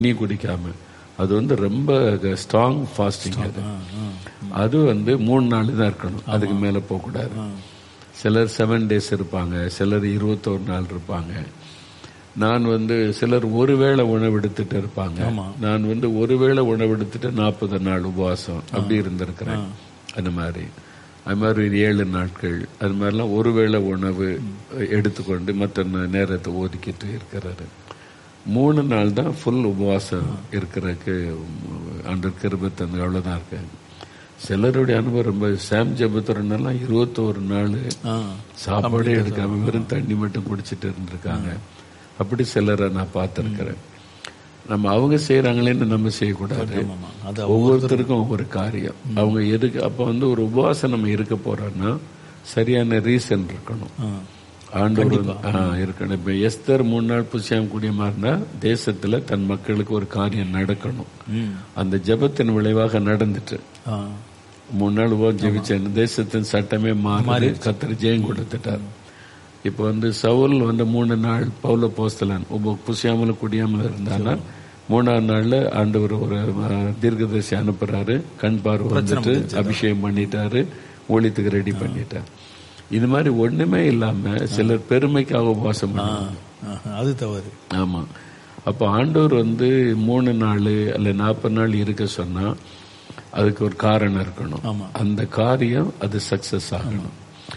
தண்ணி குடிக்காம அது வந்து ரொம்ப ஸ்ட்ராங் ஃபாஸ்டிங் அது அது வந்து மூணு நாள் தான் இருக்கணும் அதுக்கு மேல போக கூடாது சிலர் செவன் டேஸ் இருப்பாங்க சிலர் இருபத்தோரு நாள் இருப்பாங்க நான் வந்து சிலர் ஒருவேளை உணவு எடுத்துட்டு இருப்பாங்க நான் வந்து ஒருவேளை உணவு எடுத்துட்டு நாற்பது நாள் உபவாசம் அப்படி இருந்திருக்கிறேன் அந்த மாதிரி அது மாதிரி ஒரு ஏழு நாட்கள் அது மாதிரிலாம் ஒருவேளை உணவு எடுத்துக்கொண்டு மற்ற நேரத்தை ஒதுக்கிட்டு இருக்கிறாரு மூணு நாள் தான் ஃபுல் உபவாசம் இருக்கிறதுக்கு அண்டர் கிருபத்தந்து அவ்வளவுதான் இருக்கு சிலருடைய அனுபவம் ரொம்ப சாம் ஜபத்துறனெல்லாம் இருபத்தோரு நாள் சாப்பாடே எடுக்காம வெறும் தண்ணி மட்டும் குடிச்சிட்டு இருந்திருக்காங்க அப்படி சிலரை நான் பார்த்திருக்கிறேன் நம்ம அவங்க செய்யறாங்களேன்னு நம்ம செய்யக்கூடாது அது ஒவ்வொருத்தருக்கும் ஒவ்வொரு காரியம் அவங்க எதுக்கு அப்ப வந்து ஒரு உபவாசம் நம்ம இருக்க போறோம்னா சரியான ரீசன் இருக்கணும் ஆண்டவர் வந்து- ஆ, இருக்கணும் இப்ப எஸ்தர் மூணு நாள் புசியாம கூடிய மாதிரினா தேசத்துல தன் மக்களுக்கு ஒரு காரியம் நடக்கணும் அந்த ஜெபத்தின் விளைவாக நடந்துட்டு ஆ. மூணு நாள் உபவாசம் ஜெபிச்சேன் தேசத்தின் சட்டமே மாறி கத்தர் ஜெயம் கொடுத்துட்டார் இப்போ வந்து சவுல் வந்து மூணு நாள் பவுல போஸ்தலன் உப புசியாமல் குடியாமல் இருந்தானா மூணாவது நாள்ல ஆண்டவர் ஒரு அஹ், தீர்க்கதரிசி அனுப்புறாரு கண் பார்வை வந்துட்டு அபிஷேகம் பண்ணிட்டாரு ஊழியத்துக்கு ரெடி பண்ணிட்டார் இது மாதிரி ஒண்ணுமே இல்லாம சிலர் பெருமைக்காக உபவாசம் பண்ணுவாங்க ஆஹா, அது தவறு ஆமா அப்ப ஆண்டவர் வந்து மூணு நாள் அல்ல நாற்பது நாள் இருக்க சொன்னா அதுக்கு ஒரு காரணம் இருக்கணும் அந்த காரியம் அது சக்சஸ் ஆகணும்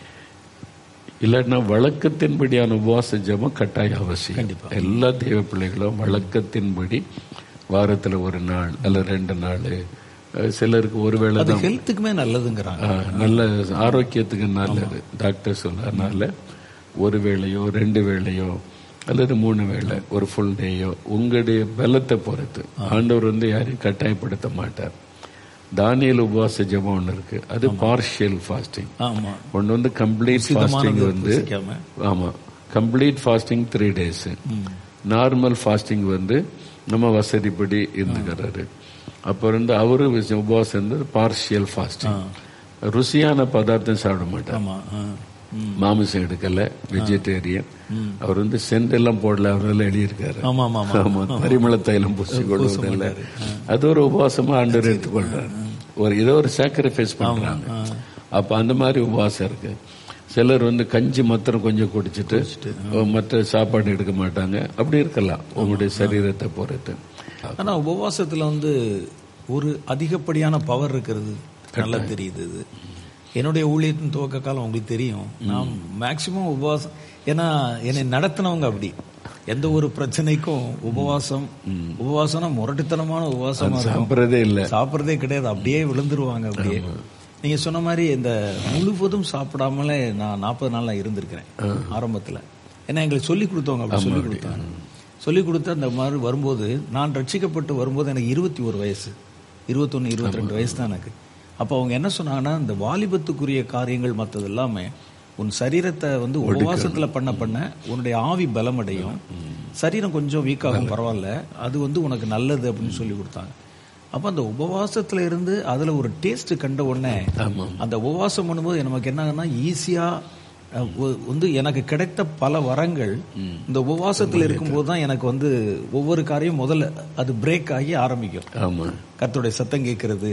இல்லைன்னா வழக்கத்தின்படியான உபவாச ஜெபம் கட்டாய அவசியம் எல்லா தெய்வ பிள்ளைகளும் வழக்கத்தின்படி வாரத்துல ஒரு நாள் அல்ல ரெண்டு நாள் அஹ் சிலருக்கு ஒருவேளை அது தான் ஹெல்த்துக்குமே நல்லதுங்கிறாங்க ஆ, நல்ல ஆரோக்கியத்துக்கு நல்லது டாக்டர் சொல்றதுனால ஒரு வேளையோ ரெண்டு வேளையோ அல்லது மூணு வேளை ஒரு ஃபுல் டேயோ உங்களுடைய பலத்தை பொறுத்து ஆண்டவர் வந்து யாரையும் கட்டாயப்படுத்த மாட்டார் தானியல் உபவாச ஜெபம் ஒன்று இருக்கு அது பார்ஷியல் ஃபாஸ்டிங் ஆமா ஒன்று வந்து கம்ப்ளீட் ஃபாஸ்டிங் வந்து புசிக்காம. ஆமா complete fasting three days normal fasting வந்து நம்ம வசதிப்படி இருந்துக்கிறாரு அப்ப வந்து அவரு விச- உபவாசம் வந்து பார்ஷியல் ஃபாஸ்டிங் ருசியான பதார்த்தம் சாப்பிட மாட்டார் ஆமா ஆ. ம். மாமிசம் எடுக்கல வெஜிடேரியன் அவர் வந்து சென்ட் எல்லாம் போடல அவரெல்லாம் எழுதியிருக்காரு ஆமா ஆமா ஆமா ஆமா பரிமள தைலம் பூசி கொள்வதில்லை அது ஒரு உபவாசமா ஆண்டவர் எடுத்துக்கொள்றாரு ஒரு ஏதோ ஒரு சாக்ரிஃபைஸ் பண்றாங்க அப்ப அந்த மாதிரி உபவாசம் இருக்கு சிலர் வந்து கஞ்சி மாத்திரம் கொஞ்சம் குடிச்சிட்டு மற்ற சாப்பாடு எடுக்க மாட்டாங்க அப்படி இருக்கலாம் உங்களுடைய சரீரத்தை பொறுத்து ஆனா உபவாசத்துல வந்து ஒரு அதிகப்படியான பவர் இருக்கிறது நல்லா தெரியுது இது என்னுடைய ஊழியத்தின் துவக்க காலம் உங்களுக்கு தெரியும் நான் மேக்சிமம் உபவாசம் ஏன்னா என்னை நடத்தினவங்க அப்படி எந்த ஒரு பிரச்சனைக்கும் உபவாசம் உபவாசம்னா முரட்டுத்தனமான உபவாசமா இருக்கும் சாப்பிட்றதே இல்ல சாப்பிட்றதே கிடையாது அப்படியே விழுந்துருவாங்க அப்படியே நீங்க சொன்ன மாதிரி இந்த முழுவதும் சாப்பிடாமலே நான் நாற்பது நாள்ல இருந்திருக்கிறேன் ஆரம்பத்துல ஏன்னா எங்களுக்கு சொல்லி கொடுத்தவங்க அப்படி சொல்லி கொடுத்தாங்க சொல்லி கொடுத்து அந்த மாதிரி வரும்போது நான் ரட்சிக்கப்பட்டு வரும்போது எனக்கு இருபத்தி ஒரு வயசு இருபத்தொன்னு இருபத்தி ரெண்டு வயசு தான் எனக்கு அப்போ அவங்க என்ன சொன்னாங்கன்னா இந்த வாலிபத்துக்குரிய காரியங்கள் மற்றது எல்லாமே உன் சரீரத்தை வந்து உபவாசத்துல பண்ண பண்ண உன்னுடைய ஆவி பலமடையும் சரீரம் கொஞ்சம் வீக்காகும் பரவாயில்ல அது வந்து உனக்கு நல்லது அப்படின்னு சொல்லி கொடுத்தாங்க அப்ப அந்த உபவாசத்துல இருந்து அதுல ஒரு டேஸ்ட் கண்ட உடனே அந்த உபவாசம் பண்ணும்போது நமக்கு என்னன்னா ஈஸியா அஹ், ஒ- வந்து எனக்கு கிடைத்த பல வரங்கள் இந்த உபவாசத்துல இருக்கும்போது தான் எனக்கு வந்து ஒவ்வொரு காரியம் முதல்ல அது பிரேக் ஆகி ஆரம்பிக்கும் ஆமா கர்த்தருடைய சத்தம் கேட்கறது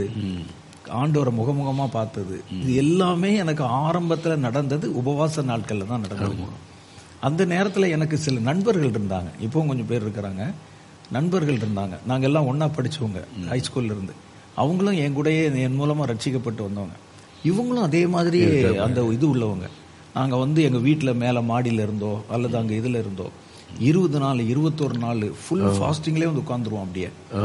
ஆண்டவரை முகமுகமா பார்த்தது இது எல்லாமே எனக்கு ஆரம்பத்துல நடந்தது உபவாச நாட்கள்ல தான் நடந்தது அந்த நேரத்துல எனக்கு சில நண்பர்கள் இருந்தாங்க இப்பவும் கொஞ்சம் பேர் இருக்கிறாங்க நண்பர்கள் இருந்தாங்க நாங்க எல்லாம் ஒண்ணா படிச்சவங்க ஹை ஸ்கூல்ல இருந்து அவங்களும் என் கூடயே என் மூலமா ரட்சிக்கப்பட்டு வந்தவங்க இவங்களும் அதே மாதிரி அந்த இது உள்ளவங்க நாங்க வந்து எங்க வீட்ல மேல மாடியில இருந்தோ அல்லது அங்க இதுல இருந்தோ இருபது நாள் இருபத்தொரு நாள் ஃபுல் ஃபாஸ்டிங்லேயே வந்து உட்காந்துருவோம் அப்படியே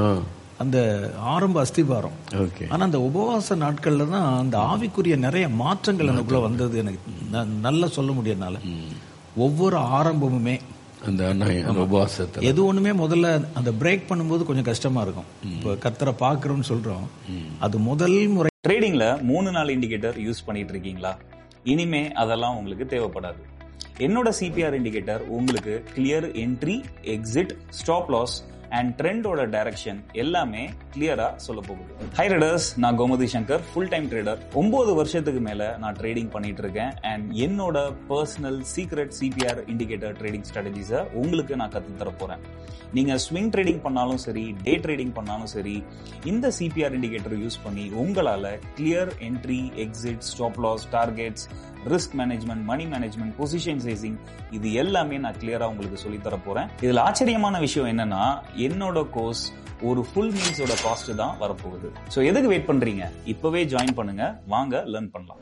அந்த ஆரம்ப அஸ்திபாரம் ஓகே ஆனா அந்த உபவாச நாட்கள்ல தான் அந்த ஆவிக்குரிய நிறைய மாற்றங்கள் எனக்குள்ள வந்தது எனக்கு ந- நல்லா சொல்ல முடியறனால ஒவ்வொரு ஆரம்பமுமே அந்த அண்ணா- அந்த உபவாசத்துல எது ஒண்ணுமே முதல்ல அந்த பிரேக் பண்ணும்போது கொஞ்சம் கஷ்டமா இருக்கும் இப்போ கர்த்தரை பாக்குறோம்னு சொல்றோம் அது முதல் முறை ட்ரேடிங்ல மூணு நாள் இண்டிகேட்டர் யூஸ் பண்ணிட்டு இருக்கீங்களா இனிமே அதெல்லாம் உங்களுக்கு தேவைப்படாது என்னோட சிபிஆர் இண்டிகேட்டர் உங்களுக்கு clear entry exit stop loss and ட்ரெண்டோட டைரக்ஷன் எல்லாமே கிளியரா சொல்ல போகுது ஹை ட்ரேடர்ஸ் நான் Gomathi Shankar full time trader ஒன்பது வருஷத்துக்கு மேல நான் ட்ரேடிங் பண்ணிட்டு இருக்கேன் அண்ட் என்னோட personal secret CPR indicator trading ஸ்ட்ராட்டஜிஸை உங்களுக்கு நான் கத்து தர போறேன் நீங்க ஸ்விங் ட்ரேடிங் பண்ணாலும் சரி டே ட்ரேடிங் பண்ணாலும் சரி இந்த சிபிஆர் இண்டிகேட்டர் யூஸ் பண்ணி உங்களால clear entry exit stop loss targets risk management money management position sizing இது எல்லாமே நான் கிளியரா உங்களுக்கு சொல்லி தர போறேன் இதுல ஆச்சரியமான விஷயம் என்னன்னா என்னோட கோர்ஸ் ஒரு ஃபுல் மீல்ஸோட காஸ்ட் தான் வரப்போகுது சோ எதுக்கு வெயிட் பண்றீங்க இப்பவே ஜாயின் பண்ணுங்க வாங்க லேர்ன் பண்ணலாம்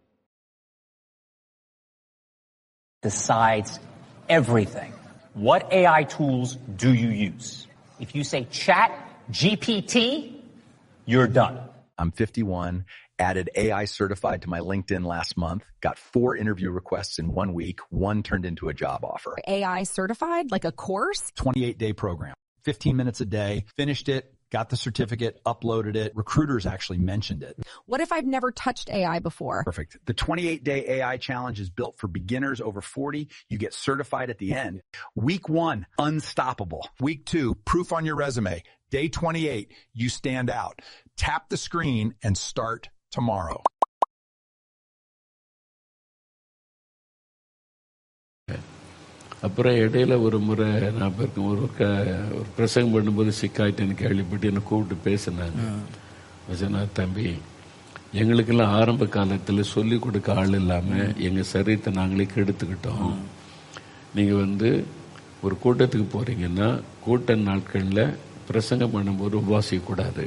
decides everything. What AI tools do you use? If you say chat GPT, you're done. I'm 51, added AI certified to my LinkedIn last month, got four interview requests in one week, one turned into a job offer. AI certified, like a course? 28 day program, 15 minutes a day, finished it, got the certificate, uploaded it. Recruiters actually mentioned it. What if I've never touched AI before? Perfect. The 28 day AI challenge is built for beginners over 40. You get certified at the end. Week one, unstoppable. Week two, proof on your resume. Day 28, you stand out. Tap the screen and start tomorrow. அப்புறம் இடையில ஒரு முறை நான் இருக்கும் ஒரு க ஒரு பிரசங்கம் பண்ணும்போது சிக்காயிட்டேன்னு கேள்விப்பட்டு என்னை கூப்பிட்டு பேசினாங்க சொன்னா தம்பி எங்களுக்கெல்லாம் ஆரம்ப காலத்தில் சொல்லி கொடுக்க ஆள் இல்லாமல் எங்கள் சரீரத்தை நாங்களே கெடுத்துக்கிட்டோம் நீங்கள் வந்து ஒரு கூட்டத்துக்கு போறீங்கன்னா கூட்ட நாட்களில் பிரசங்கம் பண்ணும்போது உபவாசிக்க கூடாது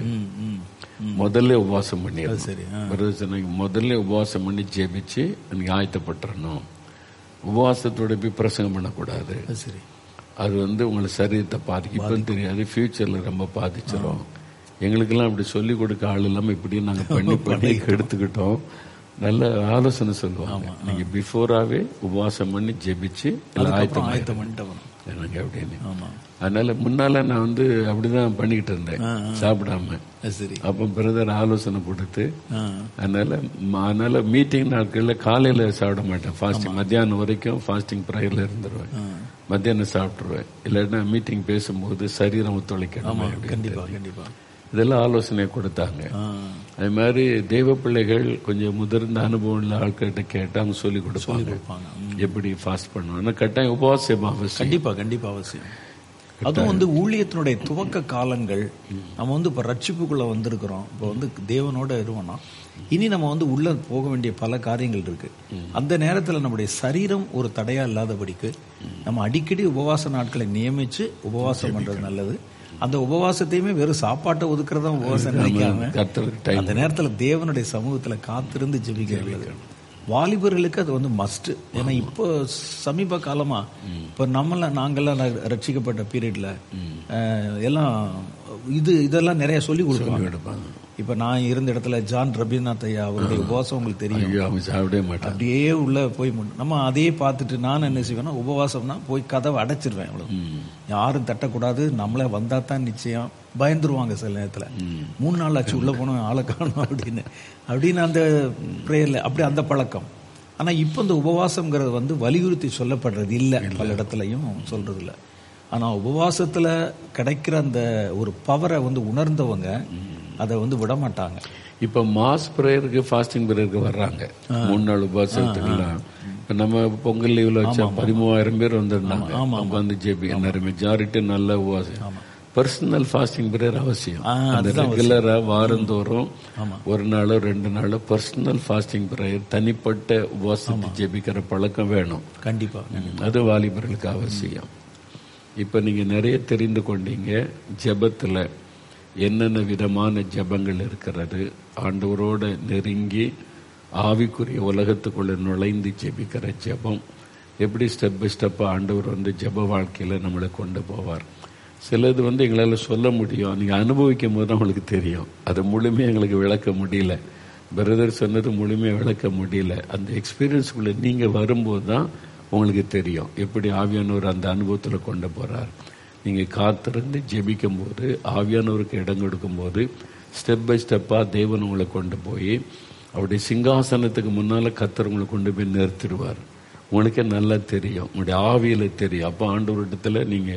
முதல்ல உபவாசம் பண்ணிடணும் முதல்ல உபவாசம் பண்ணி ஜெபிச்சு எனக்கு ஆயத்தப்பட்டுறணும் உபவாசத்தோட போய் பிரசங்கம் பண்ணக்கூடாது சரி அது வந்து உங்களை சரீரத்தை பாதிக்கும் இப்பன்னு தெரியாது ஃபியூச்சர்ல ரொம்ப பாதிச்சிடும் எங்களுக்கெல்லாம் அப்படி சொல்லி கொடுக்க ஆள் இல்லாம இப்படி நாங்க பண்ணி பண்ணி எடுத்துக்கிட்டோம் நல்ல ஆலோசனை சொல்லுவாங்க நீங்க பிஃபோராவே உபவாசம் பண்ணி ஜெபிச்சு எல்லாம் ஆயத்தம் ஆயத்தம் பண்ணிட்டு வரணும். எனக்கு அப்படின்னு ஆமா அதனால முன்னால நான் வந்து அப்படிதான் பண்ணிக்கிட்டு இருந்தேன் சாப்பிடாம அது சரி அப்போ பிரதர் ஆலோசனை கொடுத்து ஆ. அதனால ம- அதனால மீட்டிங் நாட்கள்ல காலையில சாப்பிட மாட்டேன் ஃபாஸ்டிங் மத்தியானம் வரைக்கும் ஃபாஸ்டிங் ப்ரேயர்ல இருந்துருவேன் மத்தியானம் சாப்பிட்டுருவேன் இல்லைன்னா மீட்டிங் பேசும்போது சரீரம் ஒத்துழைக்கணும் அப்படின்ட்டு. கண்டிப்பா கண்டிப்பா இதெல்லாம் ஆலோசனை கொடுத்தாங்க ஆ. அது மாதிரி தெய்வ பிள்ளைகள் கொஞ்சம் முதிர்ந்த அனுபவம் உள்ள ஆட்கள்கிட்ட கேட்டு அவங்க சொல்லி கொடுப்பாங்க கொடுப்பாங்க. எப்படி ஃபாஸ்ட் பண்ணுவோம் ஆனா கட்டாயம் உபவாசம் அவசியம் கண்டிப்பா கண்டிப்பா அவசியம் அதுவும் வந்து ஊழியத்தினுடைய துவக்க காலங்கள் நம்ம வந்து இப்ப ரட்சிப்புக்குள்ள வந்திருக்கிறோம் இப்போ வந்து தேவனோட இருவோம்னா இனி நம்ம வந்து உள்ள போக வேண்டிய பல காரியங்கள் இருக்கு அந்த நேரத்துல நம்முடைய சரீரம் ஒரு தடையா இல்லாதபடிக்கு நம்ம அடிக்கடி உபவாச நாட்களை நியமிச்சு உபவாசம் பண்றது நல்லது அந்த உபவாசத்தையுமே வெறும் சாப்பாட்டை ஒதுக்குறதா உபவாசம் நினைக்காம கர்த்தருக்கு டைம் அந்த நேரத்துல தேவனுடைய சமூகத்துல காத்திருந்து ஜெபிக்கிறது வாலிபர்களுக்கு அது வந்து மஸ்ட் ஏன்னா இப்போ சமீப காலமா இப்ப நம்மள நாங்கெல்லாம் ர- ரட்சிக்கப்பட்ட பீரியட்ல எல்லாம் இது இதெல்லாம் நிறைய சொல்லி கொடுப்பாங்க எடுப்பாங்க இப்ப நான் இருந்த இடத்துல ஜான் ரபீநாத் ஐயா அவருடைய உபவாசம் உங்களுக்கு தெரியும் ஐயோ அவங்க சாப்பிடவே மாட்டாங்க அப்படியே உள்ள போய் முடி- நம்ம அதையே பார்த்துட்டு நான் என்ன செய்வேன்னா உபவாசம்னா போய் கதவை அடைச்சிருவேன் அவ்வளவு யாரும் தட்டக்கூடாது நம்மளே வந்தா தான் நிச்சயம் பயந்துருவாங்க சில நேரத்துல மூணு நாள் ஆச்சு உள்ள போனோம் ஆளை காணும் அப்படின்னு அப்படின்னு அந்த பிரேயர்ல அப்படி அந்த பழக்கம் ஆனா இப்போ இந்த உபவாசம்ங்கிறது வந்து வலியுறுத்தி சொல்லப்படுறது இல்ல பல இடத்துலயும் சொல்றது இல்ல ஆனா உபவாசத்துல கிடைக்கிற அந்த ஒரு பவரை வந்து உணர்ந்தவங்க அதை வந்து விட மாட்டாங்க இப்ப மாஸ் பிரேயருக்கு ஃபாஸ்டிங் பிரேயருக்கு வர்றாங்க மூணு நாள் உபவாசத்துக்குலாம் இப்ப நம்ம பொங்கல் லீவ்ல வச்சா பதிமூவாயிரம் பேர் வந்திருந்தாங்க உட்காந்து ஜேபி எல்லாரும் மெஜாரிட்டி நல்ல உபவாசம் பர்சனல் ஃபாஸ்டிங் பிரேயர் அவசியம் ஆ, அந்த அதுதான் ரெகுலரா வாரந்தோறும் ஒரு நாளோ ரெண்டு நாளோ பர்சனல் ஃபாஸ்டிங் பிரேயர் தனிப்பட்ட உபவாசத்தை ஜெபிக்கிற பழக்கம் வேணும் கண்டிப்பா அது வாலிபர்களுக்கு அவசியம் இப்ப நீங்க நிறைய தெரிந்து கொண்டீங்க ஜெபத்துல என்னென்ன விதமான ஜெபங்கள் இருக்கிறது ஆண்டவரோட நெருங்கி ஆவிக்குரிய உலகத்துக்குள்ள நுழைந்து ஜெபிக்கிற ஜெபம் எப்படி ஸ்டெப் பை ஸ்டெப்பா ஆண்டவர் வந்து ஜெப வாழ்க்கையில நம்மளை கொண்டு போவார் சிலது வந்து எங்களால சொல்ல முடியும் நீங்க அனுபவிக்கும் போது தான் உங்களுக்கு தெரியும் அது முழுமையா எங்களுக்கு விளக்க முடியல பிரதர் சொன்னது முழுமையா விளக்க முடியல அந்த எக்ஸ்பீரியன்ஸ்குள்ள நீங்க வரும்போது தான் உங்களுக்கு தெரியும் எப்படி ஆவியானவர் அந்த அனுபவத்துல கொண்டு போறார் நீங்க காத்திருந்து ஜெபிக்கும் போது ஆவியானவருக்கு இடம் கொடுக்கும் போது ஸ்டெப் பை ஸ்டெப்பா தேவன் உங்களை கொண்டு போய் அவருடைய சிங்காசனத்துக்கு முன்னால கத்தர் உங்களை கொண்டு போய் நிறுத்திடுவார் உங்களுக்கே நல்லா தெரியும் உங்களுடைய ஆவியில தெரியும் அப்போ ஆண்டவரிடத்துல நீங்க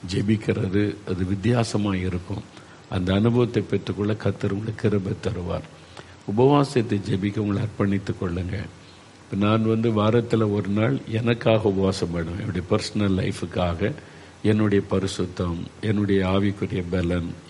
ஜெபிக்கிறது அது வித்தியாசமா இருக்கும் அந்த அனுபவத்தை பெற்றுக்கொள்ள கத்தர் உங்களுக்கு கிருபை தருவார் உபவாசத்தை ஜெபிக்க உங்களை அர்ப்பணித்துக் கொள்ளுங்க இப்ப நான் வந்து வாரத்துல ஒரு நாள் எனக்காக உபவாசம் பண்ணுவேன் என்னுடைய பர்சனல் லைஃபுக்காக என்னுடைய பரிசுத்தம் என்னுடைய ஆவிக்குரிய பலன்